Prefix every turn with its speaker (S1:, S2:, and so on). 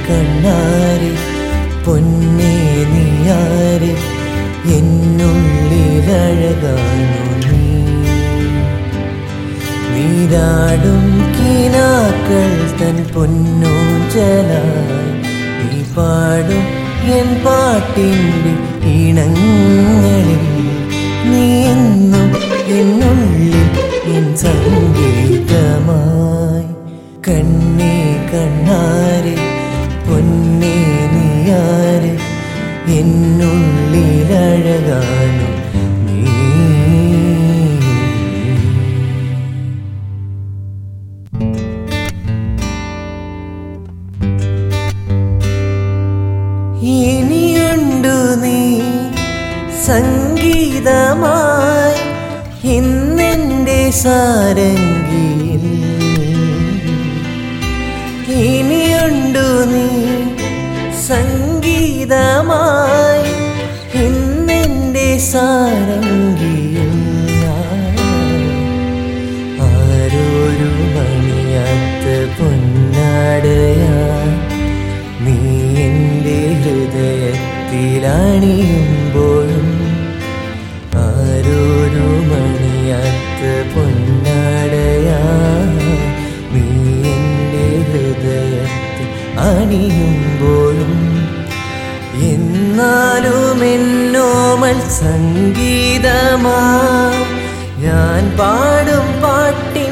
S1: കണ്ണാരെ പൊന്നേ നീയാരെ എന്നുള്ളിലഴകാണു നീ നീരാടും കിനാക്കൾ തൻ പൊന്നൂഞ്ചലായി നീ പാടും എൻ പാട്ടിൻ്റെ ഇണങ്ങളിൽ നീ എന്നും എന്നുള്ളിൽ എൻ സംഗീതമായി കണ്ണേ കണ്ണാരെ പൊന്നേ നീയാരെ എന്നുള്ളിലഴകാണു നീ ഇനിയുണ്ടു നീ സംഗീതമായി ഇന്നെൻ്റെ സാരംഗിയിൽ ഇനിയുണ്ടു നീ സംഗീതമായി ഇന്നെൻ്റെ സാരംഗിയിൽ ആരോരു മണിയാത്ത പൊന്നാടയായി നീ എൻ്റെ ഹൃദയത്തിലണിയുമ്പോഴും ആരോരു മണിയാത്ത പൊന്നാടയായി നീ എൻ്റെ ഹൃദയത്തിൽ അണിയുമ്പോഴും എന്നാലും എന്നോമൽ സംഗീതമാ ഞാൻ പാടും പാട്ടി